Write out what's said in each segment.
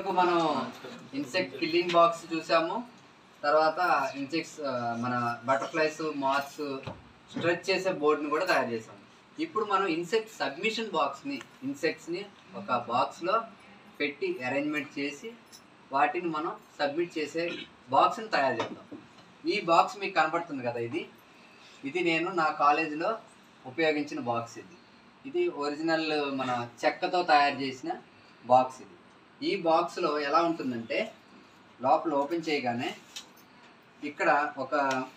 వరకు మనం insect killing box చూసాము తర్వాత ఇన్సెక్ట్స్ మన బటర్ఫ్లైస్ మాత్స్ స్ట్రెచ్ చేసే బోర్డ్ని కూడా తయారు చేసాము ఇప్పుడు మనం ఇన్సెక్ట్ సబ్మిషన్ బాక్స్ని ఇన్సెక్ట్స్ని ఒక బాక్స్లో పెట్టి అరేంజ్మెంట్ చేసి వాటిని మనం సబ్మిట్ చేసే బాక్స్ని తయారు చేద్దాం ఈ బాక్స్ మీకు కనపడుతుంది కదా ఇది ఇది నేను నా కాలేజీలో ఉపయోగించిన బాక్స్ ఇది ఇది ఒరిజినల్ మన చెక్కతో తయారు చేసిన బాక్స్ ఇది ఈ బాక్స్లో ఎలా ఉంటుందంటే లోపల ఓపెన్ చేయగానే ఇక్కడ ఒక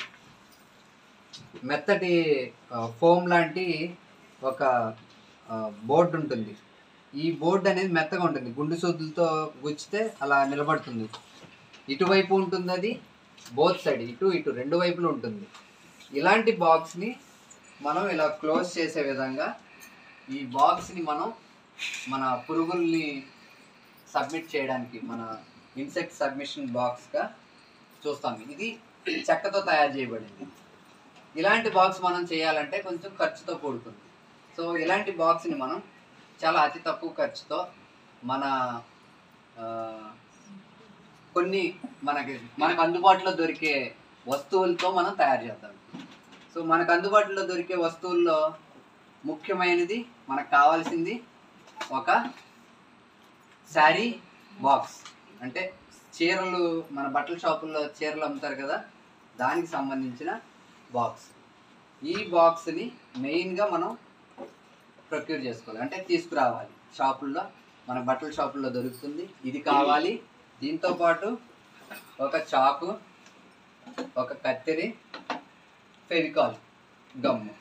మెత్తటి ఫోమ్ లాంటి ఒక బోర్డు ఉంటుంది ఈ బోర్డు అనేది మెత్తగా ఉంటుంది గుండు సూదులతో గుచ్చితే అలా నిలబడుతుంది ఇటువైపు ఉంటుంది అది బోత్ సైడ్ ఇటు ఇటు రెండు వైపులు ఉంటుంది ఇలాంటి బాక్స్ని మనం ఇలా క్లోజ్ చేసే విధంగా ఈ బాక్స్ని మనం మన పురుగుల్ని సబ్మిట్ చేయడానికి మన ఇన్సెక్ట్ సబ్మిషన్ బాక్స్గా చూస్తాం ఇది చెక్కతో తయారు చేయబడింది ఇలాంటి బాక్స్ మనం చేయాలంటే కొంచెం ఖర్చుతో కూడుతుంది సో ఇలాంటి బాక్స్ని మనం చాలా అతి తక్కువ ఖర్చుతో మన ఆ, కొన్ని మనకి మనకు అందుబాటులో దొరికే వస్తువులతో మనం తయారు చేద్దాం సో మనకు అందుబాటులో దొరికే వస్తువుల్లో ముఖ్యమైనది మనకు కావాల్సింది ఒక శారీ బాక్స్ అంటే చీరలు మన బట్టల షాపుల్లో చీరలు అమ్ముతారు కదా దానికి సంబంధించిన బాక్స్ ఈ బాక్స్ని మెయిన్గా మనం ప్రొక్యూర్ చేసుకోవాలి అంటే తీసుకురావాలి షాపుల్లో మన బట్టల షాపుల్లో దొరుకుతుంది ఇది కావాలి దీంతో పాటు ఒక చాకు ఒక కత్తెరి ఫెవికాల్ గమ్ము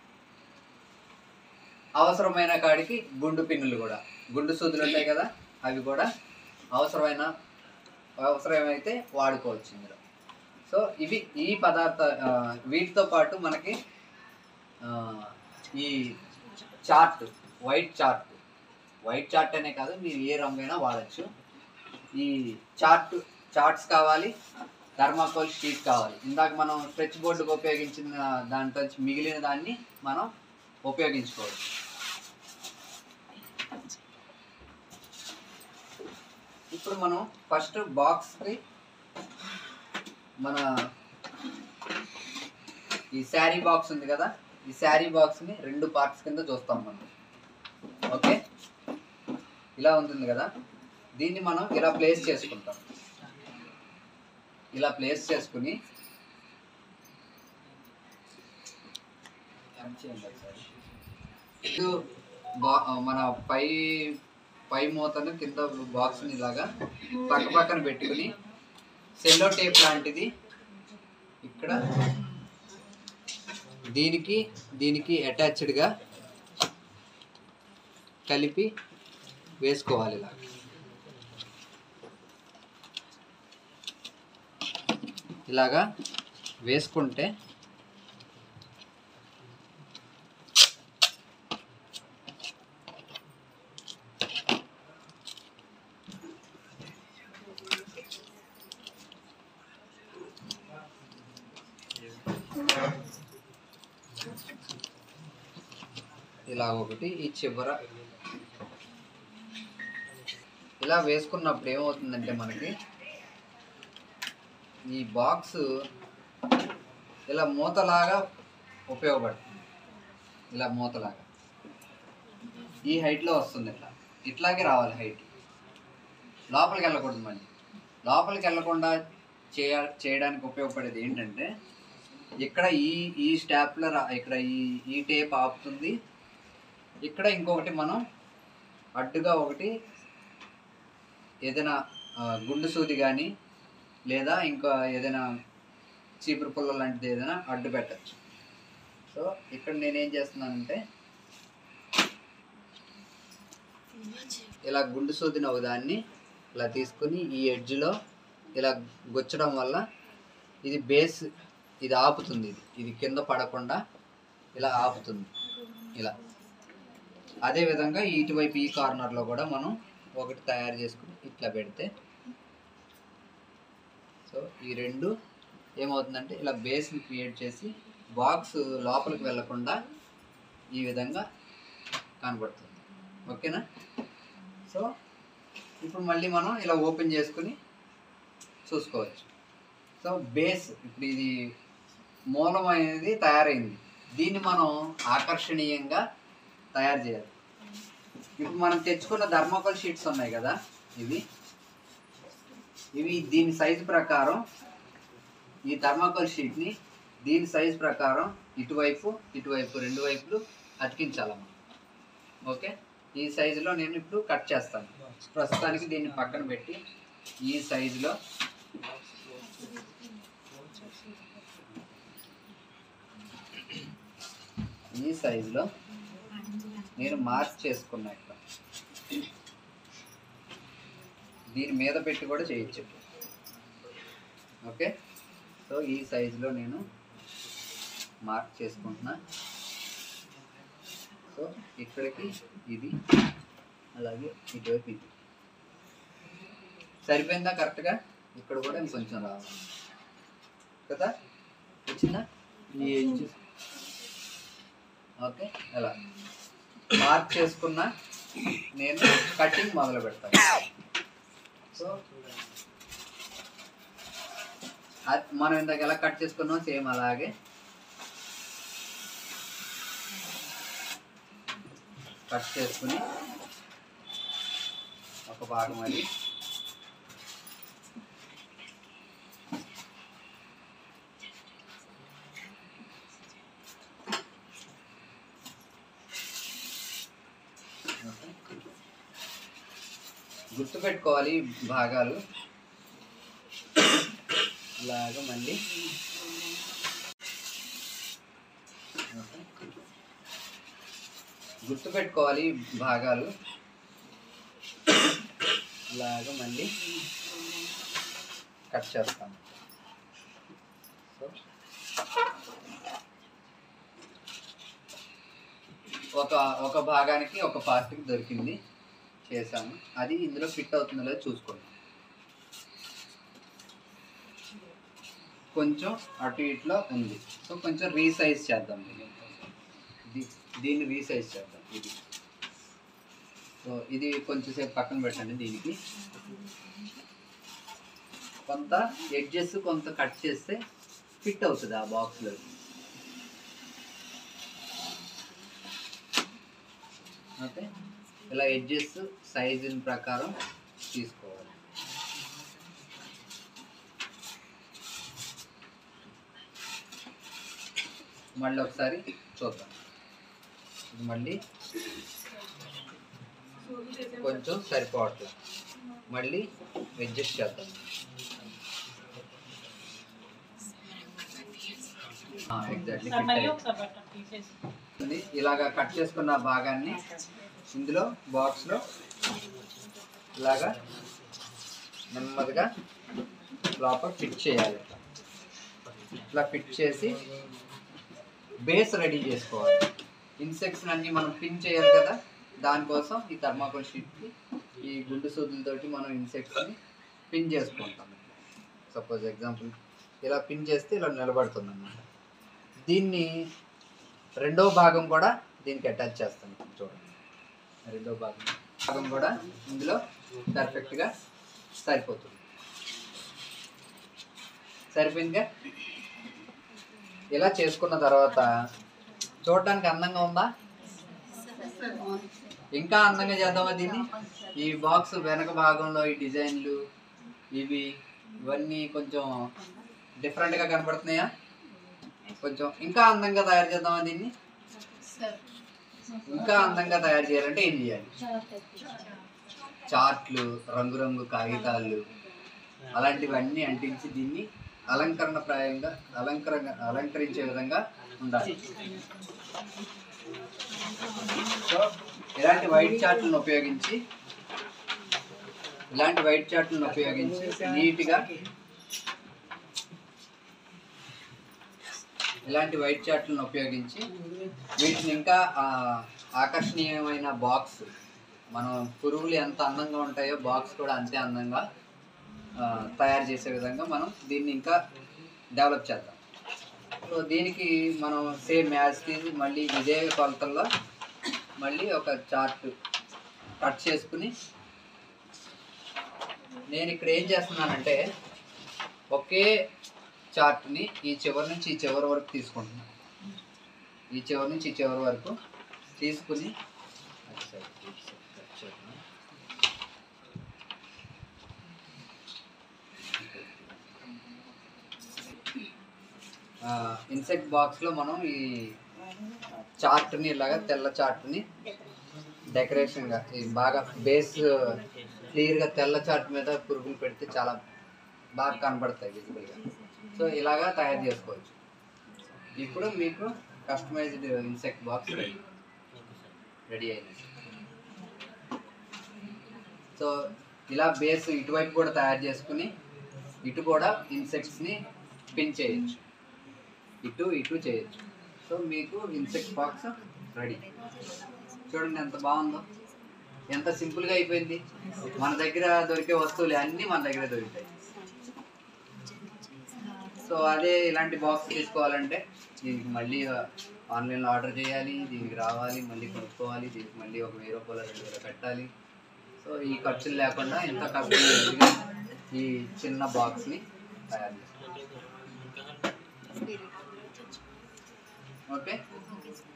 అవసరమైన కాడికి గుండు పిన్నులు కూడా గుండు సూదులు ఉంటాయి కదా అవి కూడా అవసరమైన అవసరమైతే వాడుకోవచ్చు ఇందులో సో ఇవి ఈ పదార్థ ఆ, వీటితో పాటు మనకి ఆ, ఈ chart white chart white chart అనే కాదు మీరు ఏ రంగైనా వాడచ్చు ఈ చార్ట్ చార్ట్స్ కావాలి థర్మాకోల్ షీట్ కావాలి ఇందాక మనం స్ట్రెచ్ బోర్డుకు ఉపయోగించిన దాంట్లో నుంచి మిగిలిన దాన్ని మనం ఉపయోగించుకోవచ్చు ఇప్పుడు మనం ఫస్ట్ బాక్స్కి మన ఈ శారీ బాక్స్ ఉంది కదా ఈ శారీ బాక్స్ని రెండు పార్ట్స్ కింద చూస్తాం మనం ఓకే ఇలా ఉంటుంది కదా దీన్ని మనం ఇలా ప్లేస్ చేసుకుంటాం ఇలా ప్లేస్ చేసుకుని ఇది బా- మన పై పై మూతను కింద బాక్స్ని ఇలాగా పక్క పక్కన పెట్టుకుని సెల్లో టేప్ లాంటిది ఇక్కడ దీనికి దీనికి అటాచ్డ్గా కలిపి వేసుకోవాలి ఇలా ఇలాగా వేసుకుంటే ఇలా ఒకటి ఈ చివర ఇలా వేసుకున్నప్పుడు ఏమవుతుందంటే మనకి ఈ బాక్స్ ఇలా మూతలాగా ఉపయోగపడుతుంది ఇలా మూతలాగా ఈ హైట్లో వస్తుంది ఇట్లా ఇట్లాగే రావాలి హైట్ లోపలికి వెళ్ళకూడదు మళ్ళీ లోపలికి వెళ్ళకుండా చేయ చేయడానికి ఉపయోగపడేది ఏంటంటే ఇక్కడ ఈ ఈ స్టాప్లర్ ఇక్కడ ఈ ఈ టేప్ ఆపుతుంది ఇక్కడ ఇంకొకటి మనం అడ్డుగా ఒకటి ఏదైనా ఆ, గుండు సూది కానీ లేదా ఇంకా ఏదైనా చీపురు పుల్ల లాంటిది ఏదైనా అడ్డు పెట్టచ్చు సో ఇక్కడ నేనేం చేస్తున్నానంటే ఇలా గుండు సూదిని ఒక దాన్ని ఇలా తీసుకుని ఈ ఎడ్జ్లో ఇలా గుచ్చడం వల్ల ఇది బేస్ ఇది ఆపుతుంది ఇది ఇది కింద పడకుండా ఇలా ఆపుతుంది ఇలా అదే విధంగా ఇటువైపు ఈ కార్నర్లో కూడా మనం ఒకటి తయారు చేసుకుని ఇట్లా పెడితే సో ఈ రెండు ఏమవుతుందంటే ఇలా బేస్ని క్రియేట్ చేసి బాక్స్ లోపలికి వెళ్ళకుండా ఈ విధంగా కనబడుతుంది ఓకేనా సో ఇప్పుడు మళ్ళీ మనం ఇలా ఓపెన్ చేసుకుని చూసుకోవచ్చు సో బేస్ ఇప్పుడు ఇది మూలం అనేది తయారైంది దీన్ని మనం ఆకర్షణీయంగా తయారు చేయాలి ఇప్పుడు మనం తెచ్చుకున్న థర్మోకోల్ షీట్స్ ఉన్నాయి కదా ఇవి ఇవి దీని సైజు ప్రకారం ఈ థర్మాకోల్ షీట్ని దీని సైజు ప్రకారం ఇటువైపు ఇటువైపు రెండు వైపులు అతికించాలమ్మా ఓకే ఈ సైజులో నేను ఇప్పుడు కట్ చేస్తాను ప్రస్తుతానికి దీన్ని పక్కన పెట్టి ఈ సైజులో ఈ సైజులో నేను మార్క్ చేసుకున్నా ఇక్కడ దీని మీద పెట్టి కూడా చేయొచ్చు ఓకే సో ఈ సైజులో నేను మార్క్ చేసుకుంటున్నా సో ఇక్కడికి ఇది అలాగే ఇటువైపు ఇది సరిపోయిందా కరెక్ట్గా ఇక్కడ కూడా ఇంకొంచెం రావాలి కదా వచ్చిందా ఈ edges. ఓకే అలా మార్క్ చేసుకున్న నేను కటింగ్ మొదలు పెడతాను సో అది మనం ఇందాక ఎలా కట్ చేసుకున్నాం సేమ్ అలాగే కట్ చేసుకుని ఒక భాగం అది గుర్తుపెట్టుకోవాలి ఈ భాగాలు ఇలాగ మళ్ళీ ఓకే. గుర్తుపెట్టుకోవాలి ఈ భాగాలు ఇలాగ మళ్ళీ కట్ చేస్తాను సో ఒక ఒక భాగానికి ఒక పార్ట్కి దొరికింది చేశాను అది ఇందులో ఫిట్ అవుతుందో లేదో చూసుకోండి కొంచెం అటు ఇట్లో ఉంది సో కొంచెం రీసైజ్ చేద్దాం దీన్ని. దీ- దీన్ని రీసైజ్ చేద్దాం ఇది సో ఇది కొంచెం సేపు పక్కన పెట్టండి దీనికి కొంత ఎడ్జెస్ కొంత కట్ చేస్తే ఫిట్ అవుతుంది ఆ బాక్స్లో ఓకే ఇలా ఎడ్జెస్ సైజుని ప్రకారం తీసుకోవాలి మళ్ళీ ఒకసారి చూద్దాం ఇది మళ్ళీ కొంచెం సరిపోవట్లేదు మళ్ళీ అడ్జస్ట్ చేద్దాం ఎగ్జాక్ట్లీ సార్ మళ్ళీ ఒకసారి పెట్టండి తీసేసి ఉంది. ఇలాగా కట్ చేసుకున్న భాగాన్ని ఇందులో బాక్స్లో ఇలాగా నెమ్మదిగా లోపల ఫిట్ చేయాలి ఇట్లా ఫిట్ చేసి బేస్ రెడీ చేసుకోవాలి ఇన్సెక్ట్స్ అన్ని మనం పిన్ చేయాలి కదా దానికోసం ఈ థర్మాకోల్ షీట్కి ఈ గుండు సూదులతోటి మనం ఇన్సెక్ట్స్ని పిన్ చేసుకుంటాం సపోజ్ ఎగ్జాంపుల్ ఇలా పిన్ చేస్తే ఇలా నిలబడుతుంది అన్నమాట దీన్ని రెండో భాగం కూడా దీనికి అటాచ్ చేస్తాను చూడండి రెండో భాగం భాగం కూడా ఇందులో పర్ఫెక్ట్గా సరిపోతుంది సరిపోయిందిగా ఇలా చేసుకున్న తర్వాత చూడడానికి అందంగా ఉందా ఇంకా అందంగా చేద్దామా దీన్ని ఈ బాక్స్ వెనక భాగంలో ఈ డిజైన్లు ఇవి ఇవన్నీ కొంచెం డిఫరెంట్గా కనపడుతున్నాయా కొంచెం ఇంకా అందంగా తయారు చేద్దామా దీన్ని ఇంకా అందంగా తయారు చేయాలంటే ఏం చేయాలి చార్ట్లు రంగురంగు కాగితాలు అలాంటివన్నీ అంటించి దీన్ని అలంకరణ ప్రాయంగా అలంకరణ అలంకరించే విధంగా ఉండాలి సో ఇలాంటి వైట్ చార్ట్లను ఉపయోగించి ఇలాంటి వైట్ చార్ట్లను ఉపయోగించి నీట్గా ఇలాంటి వైట్ చార్ట్లను ఉపయోగించి వీటిని ఇంకా ఆ, ఆకర్షణీయమైన బాక్స్ మనం పురుగులు ఎంత అందంగా ఉంటాయో బాక్స్ కూడా అంతే అందంగా ఆ, తయారు చేసే విధంగా మనం దీన్ని ఇంకా డెవలప్ చేద్దాం సో దీనికి మనం సేమ్ యాజ్కి మళ్ళీ ఇదే కొలతల్లో మళ్ళీ ఒక చార్ట్ కట్ చేసుకుని నేను ఇక్కడ ఏం చేస్తున్నానంటే ఒకే చార్ట్ని ఈ చివరి నుంచి ఈ చివరి వరకు తీసుకుంటున్నాను ఈ చివరి నుంచి ఈ చివరి వరకు తీసుకుని ఇన్సెక్ట్ బాక్స్లో మనం ఈ చార్ట్ని ఇలాగా తెల్ల చార్ట్ని డెకరేషన్గా ఇది బాగా బేస్ క్లియర్గా తెల్ల చార్ట్ మీద పురుగులు పెడితే చాలా బాగా కనబడతాయి విజిబుల్గా సో ఇలాగా తయారు చేసుకోవచ్చు ఇప్పుడు మీకు customised insect box ready ready అయింది సో ఇలా బేస్ ఇటువైపు కూడా తయారు చేసుకుని ఇటు కూడా ఇన్సెక్ట్స్ని పిన్ చేయొచ్చు ఇటు ఇటు చేయొచ్చు సో మీకు ఇన్సెక్ట్ బాక్స్ రెడీ చూడండి ఎంత బాగుందో ఎంత సింపుల్గా అయిపోయింది మన దగ్గర దొరికే వస్తువులు అన్నీ మన దగ్గర దొరుకుతాయి సో అదే ఇలాంటి బాక్స్ తీసుకోవాలంటే దీనికి మళ్ళీ ఆన్లైన్లో ఆర్డర్ చేయాలి దీనికి రావాలి మళ్ళీ కొనుక్కోవాలి దీనికి మళ్ళీ ఒక వెయ్యి రూపాయలు రెండు వేలు పెట్టాలి సో ఈ ఖర్చులు లేకుండా ఎంత కష్టంగా ఈ చిన్న బాక్స్ని తయారు చేసుకోవాలి ఓకే